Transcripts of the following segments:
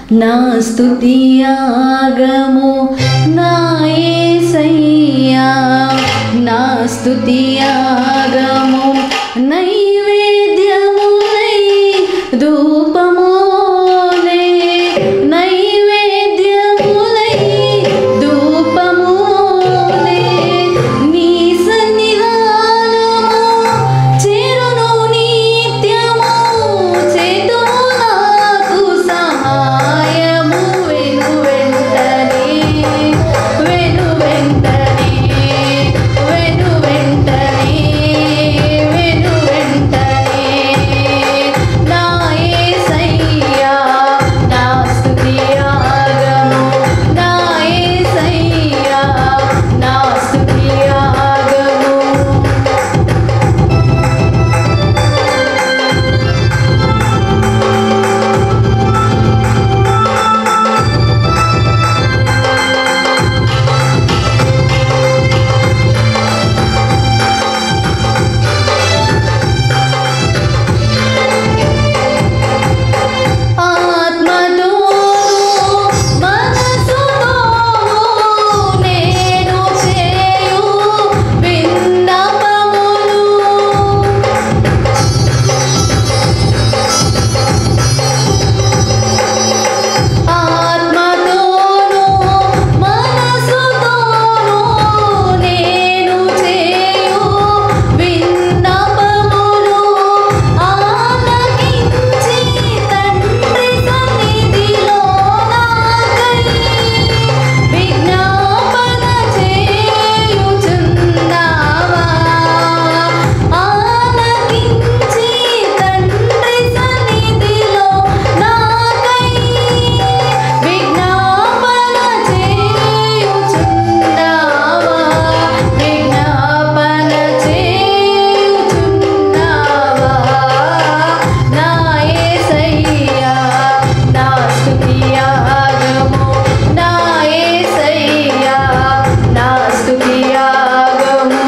నా స్తుతియాగము నా యేసయ్యా నా స్తుతియాగము నైవేద్యములై ధూపములే నైవేద్యములై ధూపములే నీ సన్నిధానము చేరును నిత్యము చేతు నాకు సహాయము వెను వెంటనే వెను వెంటనే వెను వెంటనే వెను వెంటనే నా యేసయ్యా నా స్తుతియాగము నా యేసయ్యా నా స్తుతియాగము ఆత్మతో మనసుతో నేను చేయు విన్నపములు ఆత్మతోను మనసుతోను నేను చేయు విన్నపములు ఆలకించి తండ్రి సన్నిధిలో నాకై విజ్ఞాపన చేయుచున్నావా ఆలకించి తండ్రి సన్నిధిలో నాకై విజ్ఞాపన చేయుచున్నావా విజ్ఞాపన చేయుచున్నావా నా యేసయ్యా నా స్తుతియాగము నా యేసయ్యా నా స్తుతియాగము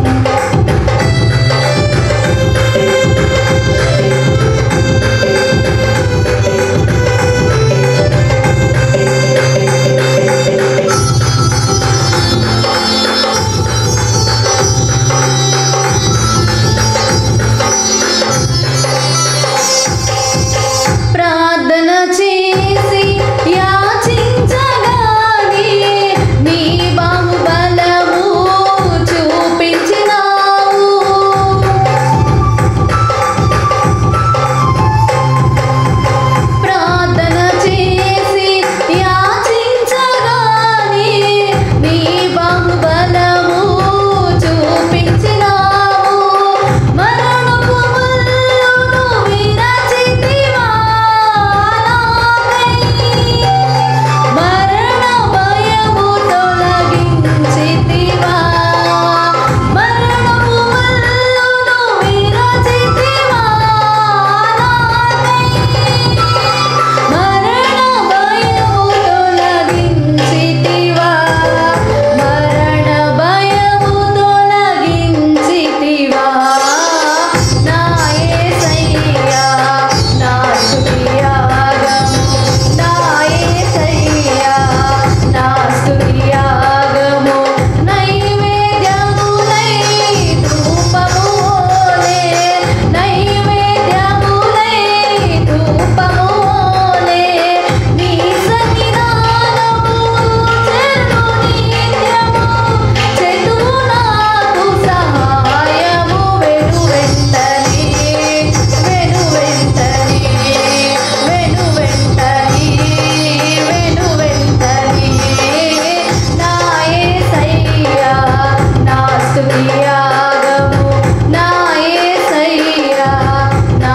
ప్రార్థన చేసి యాచించగానే నీ బాహుబలము చూపించినావు ప్రార్థన చేసి యాచించగానే నీ బాహుబలము చూపించినావు మరణపు ముల్లును విరచితివా నాకై మరణ భయము తొలగించితివా మరణపు ముల్లును విరచితివా నాకై మరణ భయము తొలగించితివా మరణ భయము తొలగించితివా నా యేసయ్యా నా స్తుతియాగము నా యేసయ్యా నా స్తుతియాగము నైవేద్యములై ధూపములే నైవేద్యములై ధూపములే నీ సన్నిధానము చెరు నిత్యము చెడు నాకు సహాయము వెను వెంటనే వెను వెంటనే వెను వెంటనే వెను వెంటనే నా యేసయ్యా నా స్తుతియాగము నా యేసయ్యా నా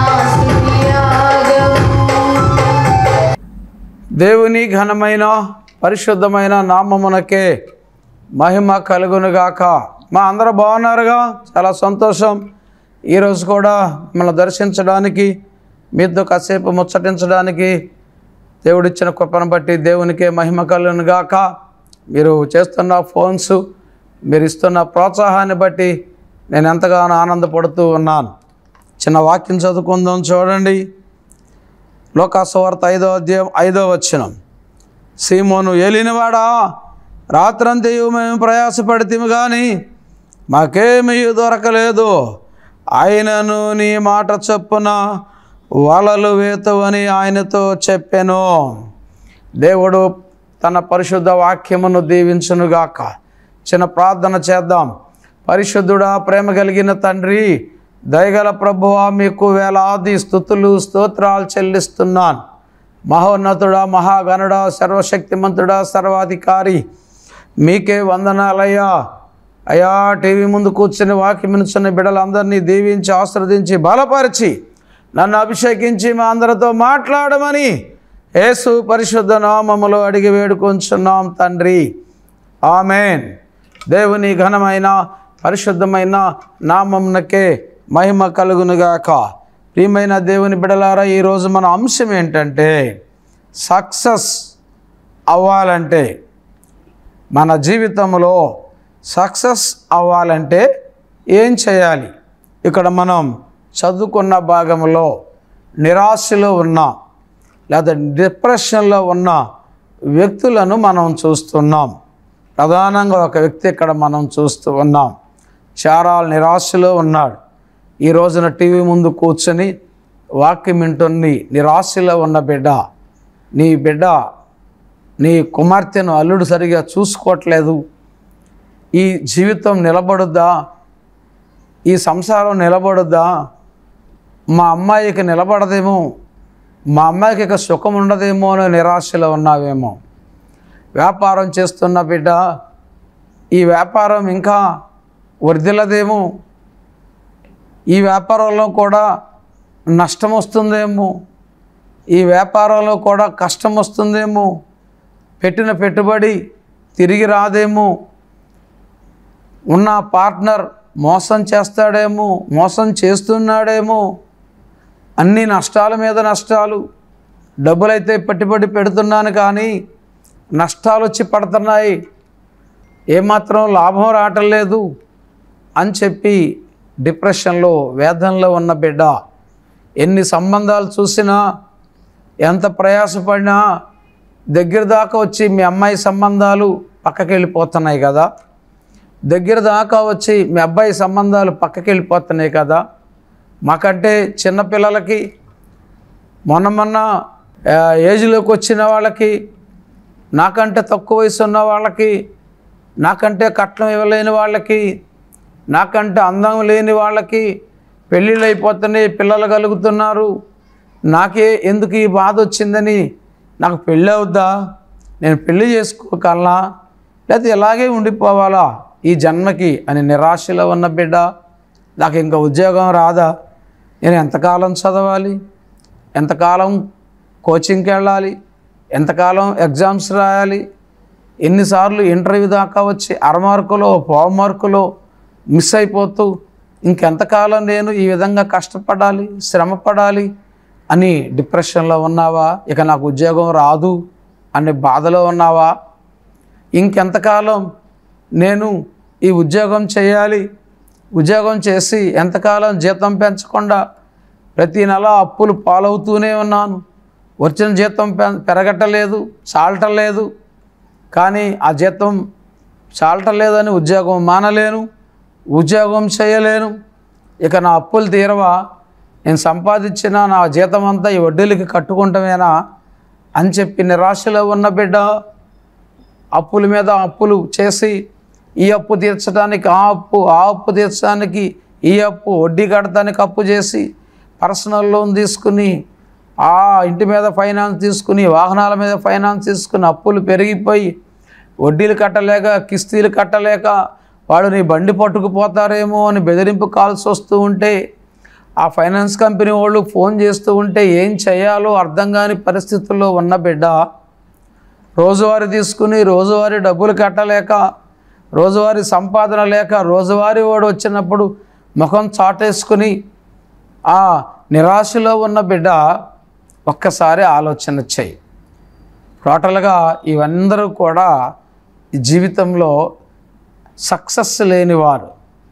స్తుతియాగము దేవుని ఘనమైన పరిశుద్ధమైన నామమునకే మహిమ కలుగునుగాక మా అందరూ బాగున్నారుగా చాలా సంతోషం ఈరోజు కూడా మిమ్మల్ని దర్శించడానికి మీతో కాసేపు ముచ్చటించడానికి దేవుడిచ్చిన కృపను బట్టి దేవునికే మహిమ కలుగునుగాక మీరు చేస్తున్న ఫోన్స్ మీరు ఇస్తున్న ప్రోత్సాహాన్ని బట్టి నేను ఎంతగానో ఆనందపడుతూ ఉన్నాను చిన్న వాక్యం చదువుకుందాం చూడండి లోకాసువార్త ఐదో అధ్యాయం ఐదో వచనం సీమోను ఏలినవాడా రాత్రంతయు మేము ప్రయాసపడితేము కానీ మాకేమీ దొరకలేదు ఆయనను నీ మాట చొప్పున వలలు వేతవని ఆయనతో చెప్పాను దేవుడు తన పరిశుద్ధ వాక్యమును దీవించునుగాక చిన్న ప్రార్థన చేద్దాం పరిశుద్ధుడా ప్రేమ కలిగిన తండ్రి దయగల ప్రభువా మీకు వేలాది స్థుతులు స్తోత్రాలు చెల్లిస్తున్నాను మహోన్నతుడా మహాగణుడా సర్వశక్తిమంతుడా సర్వాధికారి మీకే వందనాలయ్యా అయ్యా టీవీ ముందు కూర్చుని వాక్యం వినుచున్న బిడ్డలందరినీ దీవించి ఆశ్రదించి బలపరిచి నన్ను అభిషేకించి మా అందరితో మాట్లాడమని యేసు పరిశుద్ధ నామములో అడిగి వేడుకొంచున్నాం తండ్రి ఆమెన్ దేవుని ఘనమైన పరిశుద్ధమైన నామమునకే మహిమ కలుగునుగాక ప్రియమైన దేవుని బిడలారా ఈరోజు మన అంశం ఏంటంటే సక్సెస్ అవ్వాలంటే మన జీవితంలో సక్సెస్ అవ్వాలంటే ఏం చేయాలి ఇక్కడ మనం చదువుకున్న భాగంలో నిరాశలో ఉన్న లేదా డిప్రెషన్లో ఉన్న వ్యక్తులను మనం చూస్తున్నాం ప్రధానంగా ఒక వ్యక్తి ఇక్కడ మనం చూస్తూ ఉన్నాం చాలా నిరాశలో ఉన్నాడు ఈ రోజున టీవీ ముందు కూర్చొని వాక్యం వింటుంది నిరాశలో ఉన్న బిడ్డ నీ బిడ్డ నీ కుమార్తెను అల్లుడు సరిగా చూసుకోవట్లేదు ఈ జీవితం నిలబడుద్దా ఈ సంసారం నిలబడుద్దా మా అమ్మాయికి నిలబడదేమో మా అమ్మాయికి ఇక సుఖం ఉండదేమో అని నిరాశలో ఉన్నావేమో వ్యాపారం చేస్తున్న బిడ్డ ఈ వ్యాపారం ఇంకా వర్ధిల్లదేమో ఈ వ్యాపారంలో కూడా నష్టం వస్తుందేమో ఈ వ్యాపారంలో కూడా కష్టం వస్తుందేమో పెట్టిన పెట్టుబడి తిరిగి రాదేమో ఉన్న పార్ట్నర్ మోసం చేస్తాడేమో మోసం చేస్తున్నాడేమో అన్ని నష్టాల మీద నష్టాలు డబ్బులైతే పెట్టుబడి పెడుతున్నాను కానీ నష్టాలు వచ్చి పడుతున్నాయి ఏమాత్రం లాభం రావటం లేదు అని చెప్పి డిప్రెషన్లో వేదనలో ఉన్న బిడ్డ ఎన్ని సంబంధాలు చూసినా ఎంత ప్రయాసపడినా దగ్గర దాకా వచ్చి మీ అమ్మాయి సంబంధాలు పక్కకి వెళ్ళిపోతున్నాయి కదా దగ్గర దాకా వచ్చి మీ అబ్బాయి సంబంధాలు పక్కకి వెళ్ళిపోతున్నాయి కదా మాకంటే చిన్నపిల్లలకి మొన్న మొన్న ఆ, ఏజ్లోకి వచ్చిన వాళ్ళకి నాకంటే తక్కువ వయసు ఉన్న వాళ్ళకి నాకంటే కట్నం ఇవ్వలేని వాళ్ళకి నాకంటే అందం లేని వాళ్ళకి పెళ్ళిళ్ళు అయిపోతున్నాయి పిల్లలు కలుగుతున్నారు నాకే ఎందుకు ఈ బాధ వచ్చిందని నాకు పెళ్ళి అవుద్దా నేను పెళ్ళి చేసుకోగలనా లేకపోతే ఇలాగే ఉండిపోవాలా ఈ జన్మకి అని నిరాశలో ఉన్న బిడ్డ నాకు ఇంకా ఉద్యోగం రాదా నేను ఎంతకాలం చదవాలి ఎంతకాలం కోచింగ్కి వెళ్ళాలి ఎంతకాలం ఎగ్జామ్స్ రాయాలి ఎన్నిసార్లు ఇంటర్వ్యూ దాకా వచ్చి అర మార్కులో పావు మార్కులో మిస్ అయిపోతూ ఇంకెంతకాలం నేను ఈ విధంగా కష్టపడాలి శ్రమపడాలి అని డిప్రెషన్లో ఉన్నావా ఇక నాకు ఉద్యోగం రాదు అనే బాధలో ఉన్నావా ఇంకెంతకాలం నేను ఈ ఉద్యోగం చేయాలి ఉద్యోగం చేసి ఎంతకాలం జీతం పెంచకుండా ప్రతి నెల అప్పులు పాలవుతూనే ఉన్నాను వచ్చిన జీతం పె- పెరగటలేదు చాలటలేదు కానీ ఆ జీతం చాలటలేదని ఉద్యోగం మానలేను ఉద్యోగం చేయలేను ఇక నా అప్పులు తీరవా నేను సంపాదించిన నా జీతం అంతా ఈ వడ్డీలకి కట్టుకుంటామేనా అని చెప్పి నిరాశలో ఉన్న బిడ్డ అప్పుల మీద అప్పులు చేసి ఈ అప్పు తీర్చడానికి ఆ అప్పు ఆ అప్పు తీర్చడానికి ఈ అప్పు వడ్డీ కట్టడానికి అప్పు చేసి పర్సనల్ లోన్ తీసుకుని ఆ ఇంటి మీద ఫైనాన్స్ తీసుకుని వాహనాల మీద ఫైనాన్స్ తీసుకుని అప్పులు పెరిగిపోయి వడ్డీలు కట్టలేక కిస్తీలు కట్టలేక వాడు నీ బండి పట్టుకుపోతారేమో అని బెదిరింపు కాల్స్ వస్తూ ఉంటే ఆ ఫైనాన్స్ కంపెనీ వాళ్ళు ఫోన్ చేస్తూ ఉంటే ఏం చేయాలో అర్థం కాని పరిస్థితుల్లో ఉన్న బిడ్డ రోజువారీ తీసుకుని రోజువారీ డబ్బులు కట్టలేక రోజువారీ సంపాదన లేక రోజువారీ వాడు వచ్చినప్పుడు ముఖం చాటేసుకుని ఆ నిరాశలో ఉన్న బిడ్డ ఒక్కసారి ఆలోచన చేయి టోటల్గా ఇవందరూ కూడా ఈ జీవితంలో సక్సెస్ లేనివారు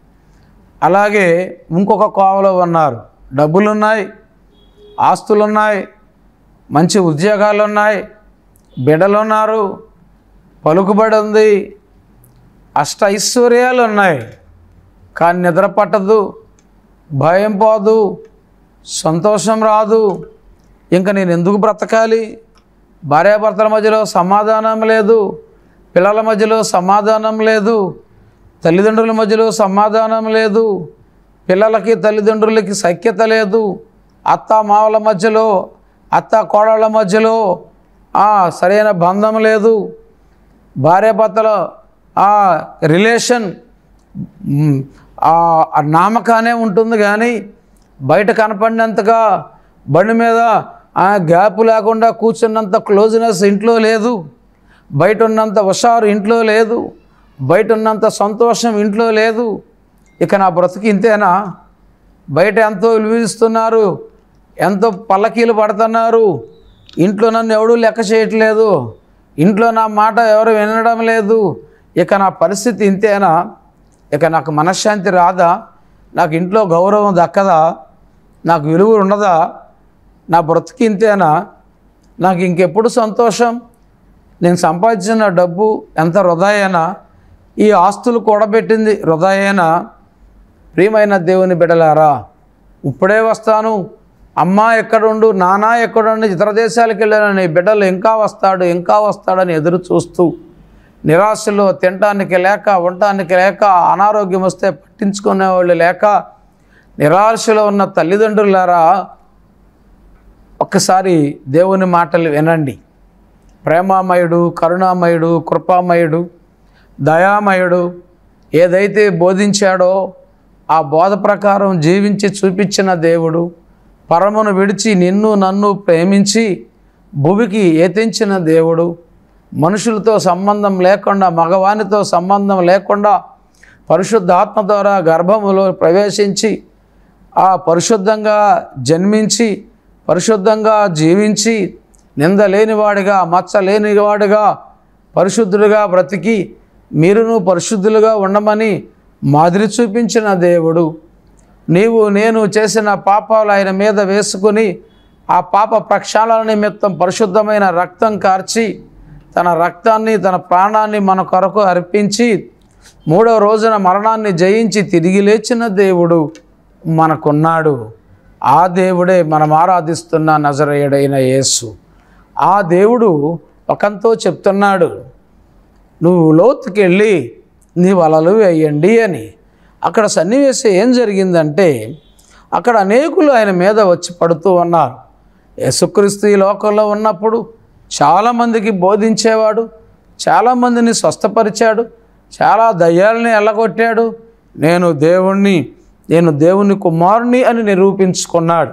అలాగే ఇంకొక కోవలో ఉన్నారు డబ్బులున్నాయి ఆస్తులున్నాయి మంచి ఉద్యోగాలు ఉన్నాయి బిడ్డలు ఉన్నారు పలుకుబడి ఉంది అష్ట ఐశ్వర్యాలు ఉన్నాయి కానీ నిద్ర పట్టదు భయం పోదు సంతోషం రాదు ఇంకా నేను ఎందుకు బ్రతకాలి భార్యాభర్తల మధ్యలో సమాధానం లేదు పిల్లల మధ్యలో సమాధానం లేదు తల్లిదండ్రుల మధ్యలో సమాధానం లేదు పిల్లలకి తల్లిదండ్రులకి సఖ్యత లేదు అత్త మావల మధ్యలో అత్త కోడళ్ళ మధ్యలో ఆ, సరైన బంధం లేదు భార్యాభర్తల ఆ రిలేషన్ మ్, ఆ ఆ నామకానే ఉంటుంది కానీ బయట కనపడినంతగా బండి మీద ఆ గ్యాప్ లేకుండా కూర్చున్నంత క్లోజ్నెస్ ఇంట్లో లేదు బయట ఉన్నంత హుషారు ఇంట్లో లేదు బయట ఉన్నంత సంతోషం ఇంట్లో లేదు ఇక నా బ్రతుకు ఇంతేనా బయట ఎంతో విలువిస్తున్నారు ఎంతో పల్లకీలు పడుతున్నారు ఇంట్లో నన్ను ఎవడూ లెక్క చేయట్లేదు ఇంట్లో నా మాట ఎవరు వినడం లేదు ఇక నా పరిస్థితి ఇంతేనా ఇక నాకు మనశ్శాంతి రాదా నాకు ఇంట్లో గౌరవం దక్కదా నాకు విలువ ఉండదా నా బ్రతుకు ఇంతేనా నాకు ఇంకెప్పుడు సంతోషం నేను సంపాదించిన డబ్బు ఎంత వృధాయేనా ఈ ఆస్తులు కూడబెట్టింది వృధాయేనా ప్రియమైన దేవుని బిడలారా ఇప్పుడే వస్తాను అమ్మ ఎక్కడుండు నాన్న ఎక్కడుండు ఇతర దేశాలకు వెళ్ళిన నీ బిడ్డలు ఇంకా వస్తాడు ఇంకా వస్తాడని ఎదురు చూస్తూ నిరాశలో తినటానికి లేక ఉండటానికి లేక అనారోగ్యం వస్తే పట్టించుకునేవాళ్ళు లేక నిరాశలో ఉన్న తల్లిదండ్రులారా ఒక్కసారి దేవుని మాటలు వినండి ప్రేమామయుడు కరుణామయుడు కృపామయుడు దయామయుడు ఏదైతే బోధించాడో ఆ బోధ ప్రకారం జీవించి చూపించిన దేవుడు పరమును విడిచి నిన్ను నన్ను ప్రేమించి భూమికి ఏతించిన దేవుడు మనుషులతో సంబంధం లేకుండా మగవానితో సంబంధం లేకుండా పరిశుద్ధ ఆత్మ ద్వారా గర్భములో ప్రవేశించి ఆ పరిశుద్ధంగా జన్మించి పరిశుద్ధంగా జీవించి నింద లేనివాడిగా మచ్చ లేనివాడిగా పరిశుద్ధుడిగా బ్రతికి మీరును పరిశుద్ధులుగా ఉండమని మాదిరి చూపించిన దేవుడు నీవు నేను చేసిన పాపాలు ఆయన మీద వేసుకుని ఆ పాప ప్రక్షాళన నిమిత్తం పరిశుద్ధమైన రక్తం కార్చి తన రక్తాన్ని తన ప్రాణాన్ని మన కొరకు అర్పించి మూడవ రోజున మరణాన్ని జయించి తిరిగి లేచిన దేవుడు మనకున్నాడు ఆ దేవుడే మనం ఆరాధిస్తున్న నజరేయుడైన యేసు ఆ దేవుడు ఒకంతో చెప్తున్నాడు నువ్వు లోతుకెళ్ళి నీ వలలు వేయండి అని అక్కడ సన్నివేశం ఏం జరిగిందంటే అక్కడ అనేకులు ఆయన మీద వచ్చి పడుతూ ఉన్నారు యేసుక్రీస్తు ఈ లోకంలో ఉన్నప్పుడు చాలామందికి బోధించేవాడు చాలామందిని స్వస్థపరిచాడు చాలా దయ్యాలని ఎల్లగొట్టాడు నేను దేవుణ్ణి నేను దేవుని కుమారుని అని నిరూపించుకున్నాడు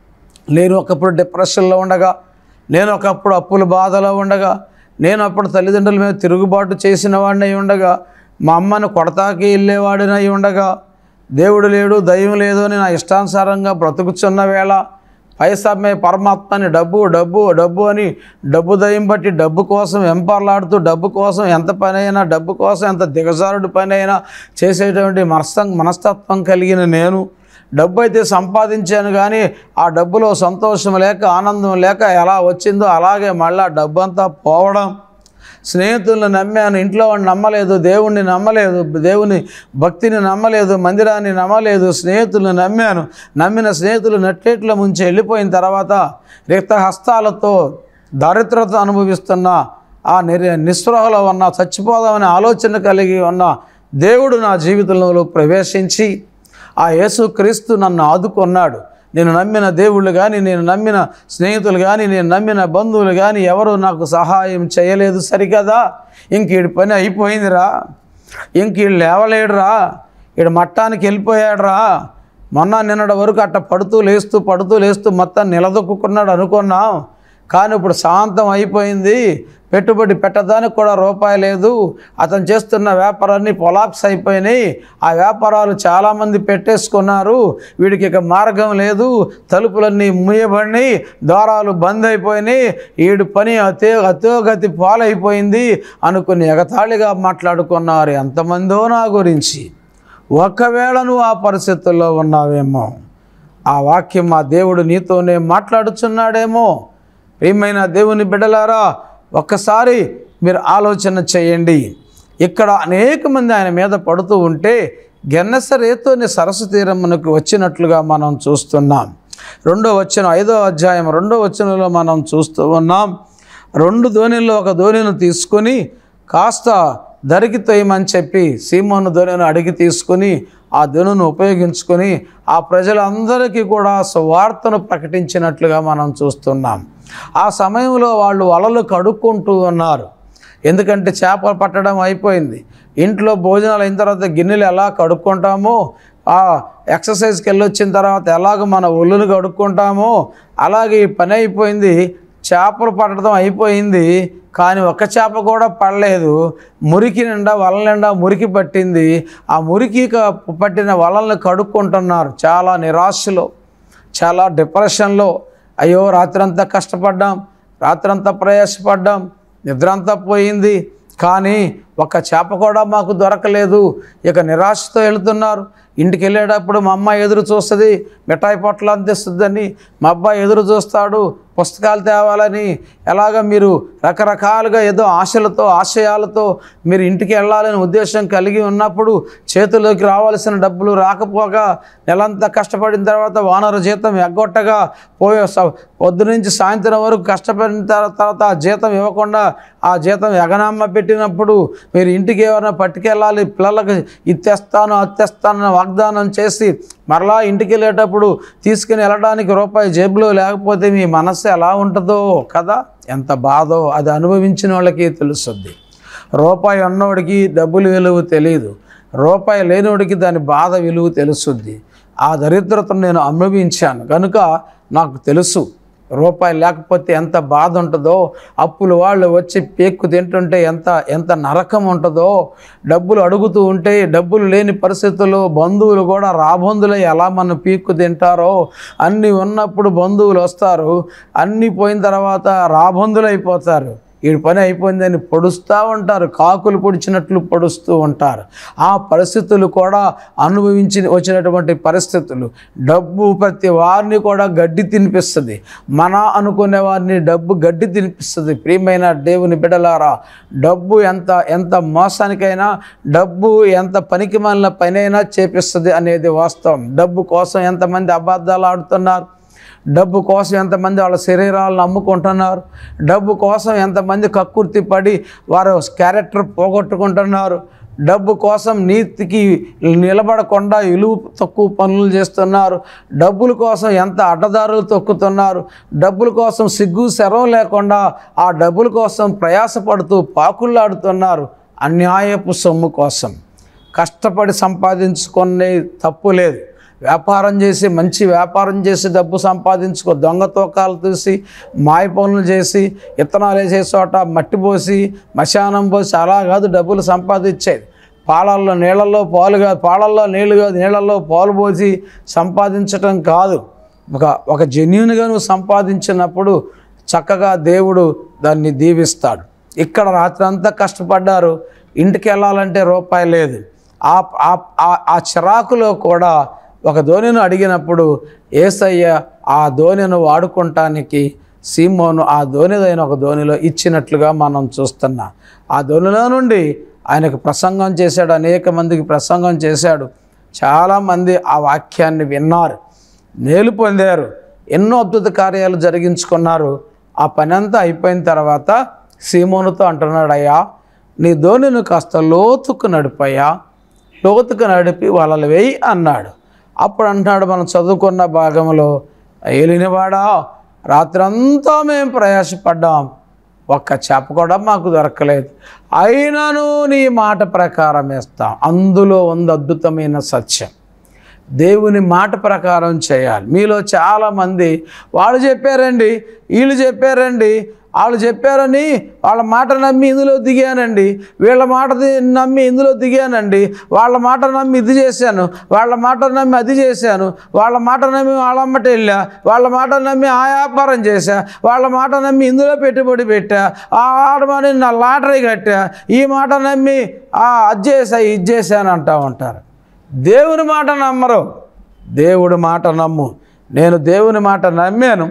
నేను ఒకప్పుడు డిప్రెషన్లో ఉండగా నేను ఒకప్పుడు అప్పుల బాధలో ఉండగా నేను అప్పుడు తల్లిదండ్రుల మీద తిరుగుబాటు చేసిన వాడిని అయి ఉండగా మా అమ్మను కొడతాకి వెళ్ళేవాడినై ఉండగా దేవుడు లేడు దయ్యం లేదు అని నా ఇష్టానుసారంగా బ్రతుకుచున్న వేళ పైసమ్మే పరమాత్మని డబ్బు డబ్బు డబ్బు అని డబ్బు దయ్యం బట్టి డబ్బు కోసం వెంపర్లాడుతూ డబ్బు కోసం ఎంత పని అయినా డబ్బు కోసం ఎంత దిగజారుడు పని అయినా చేసేటువంటి మనస్తం మనస్తత్వం కలిగిన నేను డబ్బు అయితే సంపాదించాను కానీ ఆ డబ్బులో సంతోషం లేక ఆనందం లేక ఎలా వచ్చిందో అలాగే మళ్ళీ ఆ డబ్బు అంతా పోవడం స్నేహితులను నమ్మాను ఇంట్లో వాడిని నమ్మలేదు దేవుణ్ణి నమ్మలేదు దేవుని భక్తిని నమ్మలేదు మందిరాన్ని నమ్మలేదు స్నేహితులను నమ్మాను నమ్మిన స్నేహితులు నట్టేట్ల ముంచి వెళ్ళిపోయిన తర్వాత రిక్త హస్తాలతో దారిద్రత అనుభవిస్తున్న ఆ నిర్ నిస్పృహలో ఉన్న చచ్చిపోదామనే ఆలోచన కలిగి ఉన్న దేవుడు నా జీవితంలో ప్రవేశించి ఆ యేసుక్రీస్తు నన్ను ఆదుకున్నాడు నేను నమ్మిన దేవుళ్ళు కానీ నేను నమ్మిన స్నేహితులు కానీ నేను నమ్మిన బంధువులు కానీ ఎవరు నాకు సహాయం చేయలేదు సరికదా ఇంక ఈడి పని అయిపోయిందిరా ఇంక ఈడు లేవలేడురా ఈడు మట్టానికి వెళ్ళిపోయాడురా మొన్న నిన్నటి వరకు అట్ట పడుతూ లేస్తూ పడుతూ లేస్తూ మొత్తం నిలదొక్కున్నాడు అనుకున్నాం కానీ ఇప్పుడు శాంతం అయిపోయింది పెట్టుబడి పెట్టడానికి కూడా రూపాయి లేదు అతను చేస్తున్న వ్యాపారాన్ని పొలాప్స్ అయిపోయినాయి ఆ వ్యాపారాలు చాలామంది పెట్టేసుకున్నారు వీడికి ఇక మార్గం లేదు తలుపులన్నీ మూయబడినాయి ద్వారాలు బంద్ అయిపోయినాయి వీడి పని అతే అతోగతి పాలైపోయింది అనుకుని ఎగతాళిగా మాట్లాడుకున్నారు ఎంతమందో నా గురించి ఒకవేళ నువ్వు ఆ పరిస్థితుల్లో ఉన్నావేమో ఆ వాక్యం మా దేవుడు నీతోనే మాట్లాడుచున్నాడేమో ప్రియమైన దేవుని బిడ్డలారా ఒక్కసారి మీరు ఆలోచన చేయండి ఇక్కడ అనేక మంది ఆయన మీద పడుతూ ఉంటే గెన్నసరేతోని సరస్సు తీరమునకు వచ్చినట్లుగా మనం చూస్తున్నాం రెండో వచ్చిన ఐదో అధ్యాయం రెండో వచనంలో మనం చూస్తూ ఉన్నాం రెండు ధోనిల్లో ఒక ధోనిను తీసుకొని కాస్త ధరికి తొయ్యమని చెప్పి సీమోను ధోనిను అడిగి తీసుకొని ఆ ధనును ఉపయోగించుకొని ఆ ప్రజలందరికీ కూడా సువార్తను ప్రకటించినట్లుగా మనం చూస్తున్నాం ఆ సమయంలో వాళ్ళు వలలు కడుక్కుంటూ ఉన్నారు ఎందుకంటే చేపలు పట్టడం అయిపోయింది ఇంట్లో భోజనాలు అయిన తర్వాత గిన్నెలు ఎలా కడుక్కుంటామో ఆ ఎక్సర్సైజ్కి వెళ్ళొచ్చిన తర్వాత ఎలాగ మన ఒళ్ళును కడుక్కుంటామో అలాగే ఈ పని అయిపోయింది చేపలు పట్టడం అయిపోయింది కానీ ఒక్క చేప కూడా పడలేదు మురికి నిండా వల నిండా మురికి పట్టింది ఆ మురికి క- పట్టిన వలల్ని కడుక్కుంటున్నారు చాలా నిరాశలో చాలా డిప్రెషన్లో అయ్యో రాత్రంతా కష్టపడ్డాం రాత్రంతా ప్రయాసపడ్డాం నిద్ర అంతా పోయింది కానీ ఒక్క చేప కూడా మాకు దొరకలేదు ఇక నిరాశతో వెళుతున్నారు ఇంటికి వెళ్ళేటప్పుడు మా అమ్మ ఎదురు చూస్తుంది మిఠాయి పొట్లు అందిస్తుందని మా అబ్బాయి ఎదురు చూస్తాడు పుస్తకాలు తేవాలని ఎలాగ మీరు రకరకాలుగా ఏదో ఆశలతో ఆశయాలతో మీరు ఇంటికి వెళ్ళాలని ఉద్దేశం కలిగి ఉన్నప్పుడు చేతిలోకి రావాల్సిన డబ్బులు రాకపోగా నెలంతా కష్టపడిన తర్వాత వానరు జీతం ఎగ్గొట్టగా పోయే స- పొద్దు నుంచి సాయంత్రం వరకు కష్టపడిన తర్వా- తర్వాత ఆ జీతం ఇవ్వకుండా ఆ జీతం ఎగనామ్మ పెట్టినప్పుడు మీరు ఇంటికి ఎవరైనా పట్టుకెళ్ళాలి పిల్లలకు ఇది తెస్తాను అది తెస్తానని వాగ్దానం చేసి మరలా ఇంటికి వెళ్ళేటప్పుడు తీసుకుని వెళ్ళడానికి రూపాయి జేబులో లేకపోతే మీ మనస్సు ఎలా ఉంటుందో కదా ఎంత బాధో అది అనుభవించిన వాళ్ళకి తెలుస్తుంది రూపాయి ఉన్నవాడికి డబ్బులు విలువ తెలియదు రూపాయి లేనివాడికి దాని బాధ విలువ తెలుస్తుంది ఆ దరిద్రతను నేను అనుభవించాను కనుక నాకు తెలుసు రూపాయి లేకపోతే ఎంత బాధ ఉంటుందో అప్పులు వాళ్ళు వచ్చి పేక్కు తింటుంటే ఎంత ఎంత నరకం ఉంటుందో డబ్బులు అడుగుతూ ఉంటే డబ్బులు లేని పరిస్థితుల్లో బంధువులు కూడా రాబంధులై ఎలా మన పీక్కు తింటారో అన్నీ ఉన్నప్పుడు బంధువులు వస్తారు అన్నీ పోయిన తర్వాత రాబంధులు అయిపోతారు ఈ పని అయిపోయిందని పొడుస్తూ ఉంటారు కాకులు పొడిచినట్లు పొడుస్తూ ఉంటారు ఆ పరిస్థితులు కూడా అనుభవించి వచ్చినటువంటి పరిస్థితులు డబ్బు ప్రతి వారిని కూడా గడ్డి తినిపిస్తుంది మన అనుకునే వారిని డబ్బు గడ్డి తినిపిస్తుంది ప్రియమైన దేవుని బిడలారా డబ్బు ఎంత ఎంత మోసానికైనా డబ్బు ఎంత పనికి మన పనైనా చేపిస్తుంది అనేది వాస్తవం డబ్బు కోసం ఎంతమంది అబద్ధాలు ఆడుతున్నారు డబ్బు కోసం ఎంతమంది వాళ్ళ శరీరాలను అమ్ముకుంటున్నారు డబ్బు కోసం ఎంతమంది కక్కుర్తి పడి వారు క్యారెక్టర్ పోగొట్టుకుంటున్నారు డబ్బు కోసం నీతికి నిలబడకుండా విలువ తక్కువ పనులు చేస్తున్నారు డబ్బుల కోసం ఎంత అడ్డదారులు తొక్కుతున్నారు డబ్బుల కోసం సిగ్గు శరం లేకుండా ఆ డబ్బుల కోసం ప్రయాసపడుతూ పాకుళ్ళాడుతున్నారు అన్యాయపు సొమ్ము కోసం కష్టపడి సంపాదించుకునే తప్పు లేదు వ్యాపారం చేసి మంచి వ్యాపారం చేసి డబ్బు సంపాదించుకో దొంగ తూకాలు తీసి మాయ పనులు చేసి ఇత్తనాలు వేసే చోట మట్టి పోసి మశానం పోసి అలా కాదు డబ్బులు సంపాదించేది పాలల్లో నీళ్ళల్లో పాలు కాదు పాలల్లో నీళ్ళు కాదు నీళ్ళల్లో పాలు పోసి సంపాదించటం కాదు ఒక ఒక జెన్యున్గా నువ్వు సంపాదించినప్పుడు చక్కగా దేవుడు దాన్ని దీవిస్తాడు ఇక్కడ రాత్రి అంతా కష్టపడ్డారు ఇంటికి వెళ్ళాలంటే రూపాయి లేదు ఆ ఆ- ఆ- ఆ చిరాకులో కూడా ఒక ధోనిను అడిగినప్పుడు ఏసయ్య ఆ ధోనిను వాడుకుంటానికి సీమోను ఆ ధోనిదైన ఒక ధోనిలో ఇచ్చినట్లుగా మనం చూస్తున్నాం ఆ ధోనిలో నుండి ఆయనకు ప్రసంగం చేశాడు అనేక మందికి ప్రసంగం చేశాడు చాలామంది ఆ వాక్యాన్ని విన్నారు మేలు పొందారు ఎన్నో అద్భుత కార్యాలు జరిగించుకున్నారు ఆ పని అంతా అయిపోయిన తర్వాత సీమోనుతో అంటున్నాడు అయ్యా నీ ధోనిను కాస్త లోతుకు నడిపయ్యా లోతుకు నడిపి వలలు వేయి అన్నాడు అప్పుడు అంటున్నాడు మనం చదువుకున్న భాగంలో ఏలినవాడా రాత్రంతా మేము ప్రయాసపడ్డాం ఒక్క చేప కూడా మాకు దొరకలేదు అయినను నీ మాట ప్రకారం వేస్తాం అందులో ఉంది అద్భుతమైన సత్యం దేవుని మాట ప్రకారం చేయాలి మీలో చాలామంది వాళ్ళు చెప్పారండి వీళ్ళు చెప్పారండి వాళ్ళు చెప్పారని వాళ్ళ మాట నమ్మి ఇందులో దిగానండి వీళ్ళ మాట ది- నమ్మి ఇందులో దిగానండి వాళ్ళ మాట నమ్మి ఇది చేశాను వాళ్ళ మాట నమ్మి అది చేశాను వాళ్ళ మాట నమ్మి వాళ్ళమ్మట వెళ్ళా వాళ్ళ మాట నమ్మి ఆ వ్యాపారం చేశా వాళ్ళ మాట నమ్మి ఇందులో పెట్టుబడి పెట్టా ఆ ఆడమని నా లాటరీ కట్టా ఈ మాట నమ్మి ఆ అది చేసా ఇది చేశాను అంటూ ఉంటారు దేవుని మాట నమ్మరు దేవుడి మాట నమ్ము నేను దేవుని మాట నమ్మాను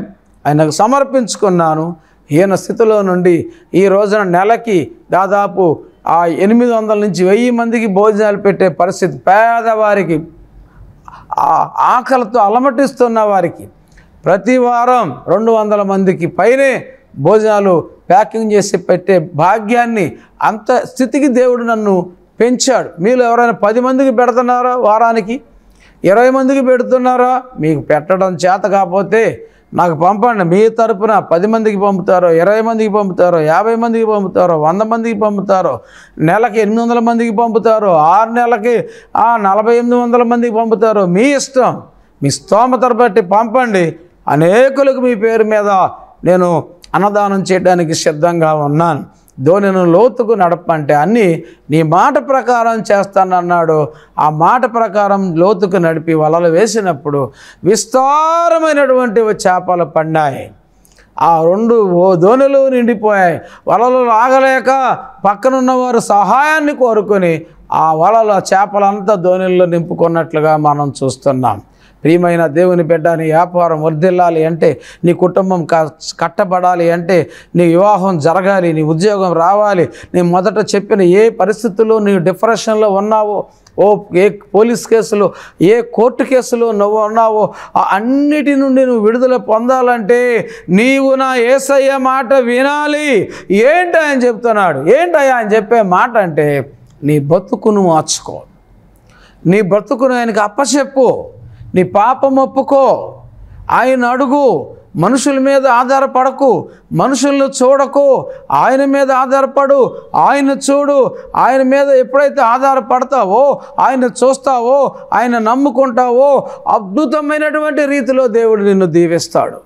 ఆయనకు సమర్పించుకున్నాను ఈయన స్థితిలో నుండి ఈ రోజున నెలకి దాదాపు ఆ ఎనిమిది వందల నుంచి వెయ్యి మందికి భోజనాలు పెట్టే పరిస్థితి పేదవారికి ఆ ఆకలితో అలమటిస్తున్న వారికి ప్రతి వారం రెండు వందల మందికి పైనే భోజనాలు ప్యాకింగ్ చేసి పెట్టే భాగ్యాన్ని అంత స్థితికి దేవుడు నన్ను పెంచాడు మీరు ఎవరైనా పది మందికి పెడుతున్నారా వారానికి ఇరవై మందికి పెడుతున్నారా మీకు పెట్టడం చేత కాకపోతే నాకు పంపండి మీ తరపున పది మందికి పంపుతారో ఇరవై మందికి పంపుతారో యాభై మందికి పంపుతారో వంద మందికి పంపుతారో నెలకి ఎనిమిది వందల మందికి పంపుతారో ఆరు నెలలకి ఆ నలభై ఎనిమిది వందల మందికి పంపుతారో మీ ఇష్టం మీ స్తోమతను బట్టి పంపండి అనేకులకు మీ పేరు మీద నేను అన్నదానం చేయడానికి సిద్ధంగా ఉన్నాను ధోనిను లోతుకు నడపంటే అన్నీ నీ మాట ప్రకారం చేస్తానన్నాడు ఆ మాట ప్రకారం లోతుకు నడిపి వలలు వేసినప్పుడు విస్తారమైనటువంటి చేపలు పడినాయి ఆ రెండు ఓ ధోనులు నిండిపోయాయి వలలు లాగలేక పక్కనున్న వారు సహాయాన్ని కోరుకొని ఆ వలల చేపలంతా ధోనిల్లో నింపుకున్నట్లుగా మనం చూస్తున్నాం ప్రియమైన దేవుని బిడ్డ నీ వ్యాపారం వర్ధిల్లాలి అంటే నీ కుటుంబం క- కట్టబడాలి అంటే నీ వివాహం జరగాలి నీ ఉద్యోగం రావాలి నీ మొదట చెప్పిన ఏ పరిస్థితుల్లో నీ డిప్రెషన్లో ఉన్నావో ఓ ఏ పోలీస్ కేసులో ఏ కోర్టు కేసులో నువ్వు ఉన్నావో ఆ అన్నిటి నుండి నువ్వు విడుదల పొందాలంటే నీవు నా ఏసయ్య మాట వినాలి ఏంటి ఆయన చెప్తున్నాడు ఏంటయ్యా ఆయన చెప్పే మాట అంటే నీ బతుకును మార్చుకో నీ బ్రతుకును ఆయనకి అప్పచెప్పు నీ పాపం ఒప్పుకో ఆయన అడుగు మనుషుల మీద ఆధారపడకు మనుషులను చూడకు ఆయన మీద ఆధారపడు ఆయన చూడు ఆయన మీద ఎప్పుడైతే ఆధారపడతావో ఆయన చూస్తావో ఆయన నమ్ముకుంటావో అద్భుతమైనటువంటి రీతిలో దేవుడు నిన్ను దీవిస్తాడు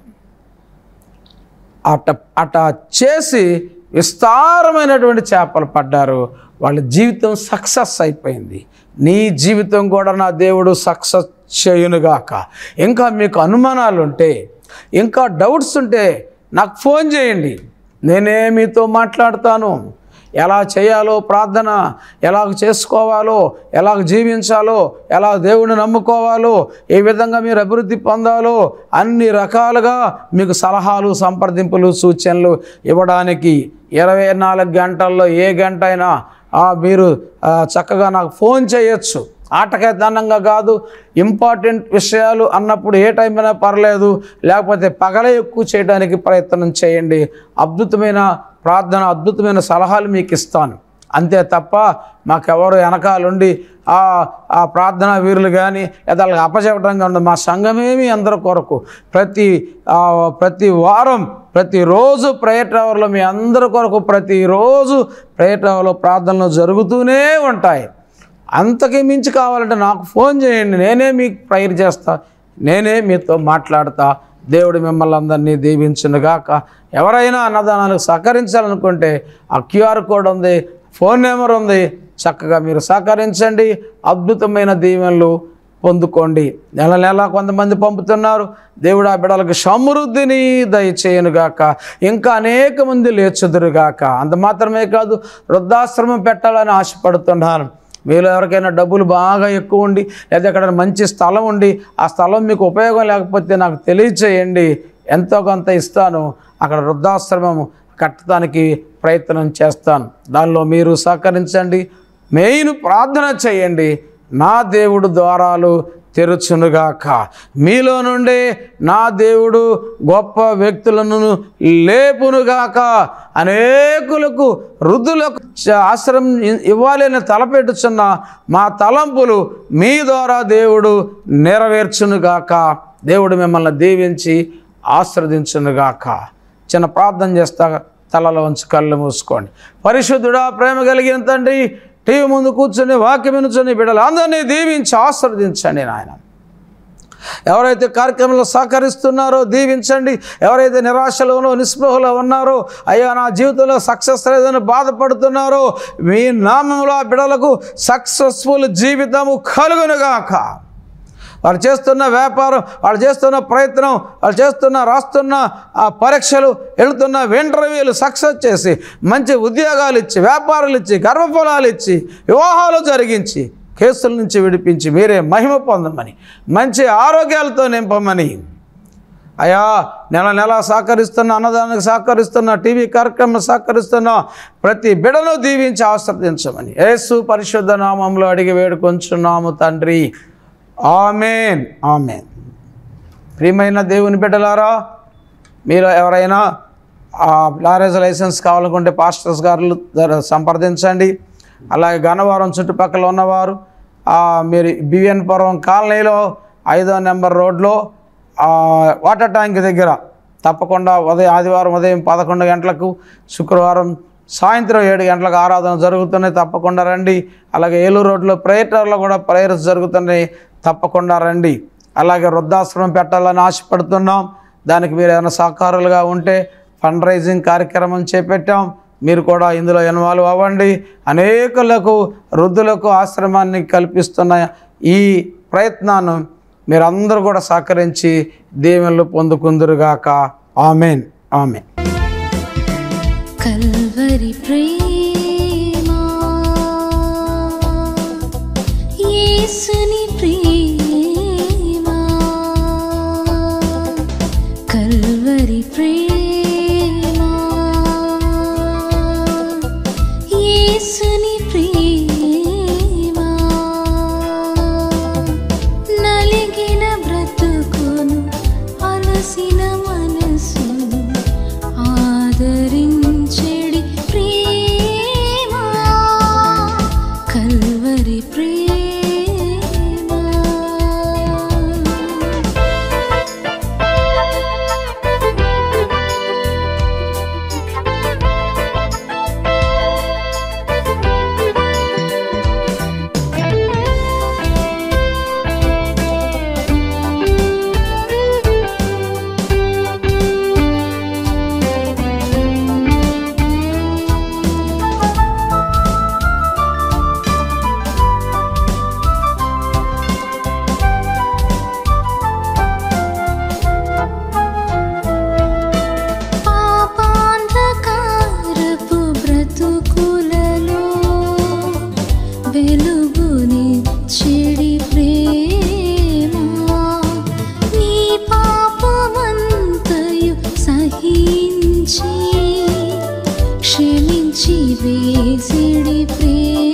అట అట చేసి విస్తారమైనటువంటి చేపలు పడ్డారు వాళ్ళ జీవితం సక్సెస్ అయిపోయింది నీ జీవితం కూడా నా దేవుడు సక్సెస్ చేయునుగాక ఇంకా మీకు అనుమానాలు ఉంటే ఇంకా డౌట్స్ ఉంటే నాకు ఫోన్ చేయండి నేనే మీతో మాట్లాడతాను ఎలా చేయాలో ప్రార్థన ఎలా చేసుకోవాలో ఎలా జీవించాలో ఎలా దేవుడిని నమ్ముకోవాలో ఏ విధంగా మీరు అభివృద్ధి పొందాలో అన్ని రకాలుగా మీకు సలహాలు సంప్రదింపులు సూచనలు ఇవ్వడానికి ఇరవై నాలుగు గంటల్లో ఏ గంట అయినా ఆ, మీరు ఆ, చక్కగా నాకు ఫోన్ చేయొచ్చు ఆటకేతనంగా కాదు ఇంపార్టెంట్ విషయాలు అన్నప్పుడు ఏ టైం అయినా పర్లేదు లేకపోతే పగలే ఎక్కువ చేయడానికి ప్రయత్నం చేయండి అద్భుతమైన ప్రార్థన అద్భుతమైన సలహాలు మీకు ఇస్తాను అంతే తప్ప మాకెవరు వెనకాలండి ఆ ఆ ప్రార్థనా వీరులు కానీ లేదా వాళ్ళకి అప్పచెప్పడంగా ఉండదు మా సంఘమేమి అందరి కొరకు ప్రతి ఆ, ప్రతి వారం ప్రతిరోజు ప్రేయర్ టవర్లో మీ అందరి కొరకు ప్రతిరోజు ప్రేయర్ టవర్లో ప్రార్థనలు జరుగుతూనే ఉంటాయి అంతకి మించి కావాలంటే నాకు ఫోన్ చేయండి నేనే మీకు ప్రేయర్ చేస్తా నేనే మీతో మాట్లాడతా దేవుడు మిమ్మల్ని అందరినీ దీవించునుగాక ఎవరైనా అన్నదానానికి సహకరించాలనుకుంటే ఆ క్యూఆర్ కోడ్ ఉంది ఫోన్ నెంబర్ ఉంది చక్కగా మీరు సహకరించండి అద్భుతమైన దీవెనలు పొందుకోండి నెల నెల కొంతమంది పంపుతున్నారు దేవుడు ఆ బిడ్డలకు సమృద్ధిని దయచేయనుగాక ఇంకా అనేక మంది లేచుదురుగాక అంత మాత్రమే కాదు వృద్ధాశ్రమం పెట్టాలని ఆశపడుతున్నాను మీలో ఎవరికైనా డబ్బులు బాగా ఎక్కువ ఉండి లేదా ఎక్కడ మంచి స్థలం ఉండి ఆ స్థలం మీకు ఉపయోగం లేకపోతే నాకు తెలియచేయండి ఎంతో కొంత ఇస్తాను అక్కడ వృద్ధాశ్రమం కట్టడానికి ప్రయత్నం చేస్తాను దానిలో మీరు సహకరించండి మెయిన్ ప్రార్థన చేయండి నా దేవుడు ద్వారాలు తెరుచునుగాక మీలో నుండే నా దేవుడు గొప్ప వ్యక్తులను లేపునుగాక అనేకులకు వృద్ధులకు చ- ఆశ్రయం ఇ- ఇవ్వాలని తలపెట్టుచున్న మా తలంపులు మీ ద్వారా దేవుడు నెరవేర్చునుగాక దేవుడు మిమ్మల్ని దీవించి ఆశ్రదించునుగాక చిన్న ప్రార్థన చేస్తా తలలో ఉంచి కళ్ళు మూసుకోండి పరిశుద్ధుడా ప్రేమ కలిగిన తండ్రి టీవీ ముందు కూర్చొని వాక్యం వినుచొని బిడ్డలు అందరినీ దీవించి ఆశ్రదించండి నాయన ఎవరైతే కార్యక్రమంలో సహకరిస్తున్నారో దీవించండి ఎవరైతే నిరాశలోనో నిస్పృహలో ఉన్నారో అయ్యా నా జీవితంలో సక్సెస్ లేదని బాధపడుతున్నారో మీ నామంలో ఆ బిడలకు సక్సెస్ఫుల్ జీవితము కలుగునుగాక వాళ్ళు చేస్తున్న వ్యాపారం వాళ్ళు చేస్తున్న ప్రయత్నం వాళ్ళు చేస్తున్న రాస్తున్న ఆ పరీక్షలు వెళుతున్న ఇంటర్వ్యూలు సక్సెస్ చేసి మంచి ఉద్యోగాలు ఇచ్చి వ్యాపారాలు ఇచ్చి గర్భఫలాలు ఇచ్చి వివాహాలు జరిగించి కేసుల నుంచి విడిపించి మీరే మహిమ పొందమని మంచి ఆరోగ్యాలతో నింపమని అయా నెల నెల సహకరిస్తున్న అన్నదానికి సహకరిస్తున్న టీవీ కార్యక్రమం సహకరిస్తున్న ప్రతి బిడను దీవించి ఆశ్రదించమని యేసు పరిశుద్ధ నామంలో అడిగి వేడుకొంచున్నాము తండ్రి ఆమెన్ ఆమెన్ ప్రియమైన దేవుని బిడ్డలారా మీరు ఎవరైనా ఆ లారేజ్ లైసెన్స్ కావాలనుకుంటే పాస్టర్స్ గారు ద్వారా సంప్రదించండి అలాగే గన్నవరం చుట్టుపక్కల ఉన్నవారు ఆ, మీరు బివిఎన్ పురం కాలనీలో ఐదో నెంబర్ రోడ్లో ఆ, వాటర్ ట్యాంక్ దగ్గర తప్పకుండా ఉదయం ఆదివారం ఉదయం పదకొండు గంటలకు శుక్రవారం సాయంత్రం ఏడు గంటలకు ఆరాధన జరుగుతున్నాయి తప్పకుండా రండి అలాగే ఏలూరు రోడ్లో ప్రేయర్లో కూడా ప్రేయర్స్ జరుగుతున్నాయి తప్పకుండా రండి అలాగే వృద్ధాశ్రమం పెట్టాలని ఆశపడుతున్నాం దానికి మీరు ఏమైనా సహకారులుగా ఉంటే ఫండ్ రైజింగ్ కార్యక్రమం చేపట్టాం మీరు కూడా ఇందులో ఇన్వాల్వ్ అవ్వండి అనేకులకు వృద్ధులకు ఆశ్రమాన్ని కల్పిస్తున్న ఈ ప్రయత్నాన్ని మీరందరూ కూడా సహకరించి దీవెనలు పొందుకుందురుగాక ఆమెన్ ఆమెన్ కల్వరి ప్రేమ యేసుని ప్రేమ కల్వరి ప్రేమ యేసుని ప్రేమ నలిగిన బ్రతుకును అలసిన మనసును ఆదరించెడి ప్రేమ కల్వరి ప్రేమ పాపాంధకారపు బ్రతుకులలో వెలుగుని చెడి ప్రేమ నీ పాపమంతయు సహించి క్షమించి వేసిడి ప్రేమ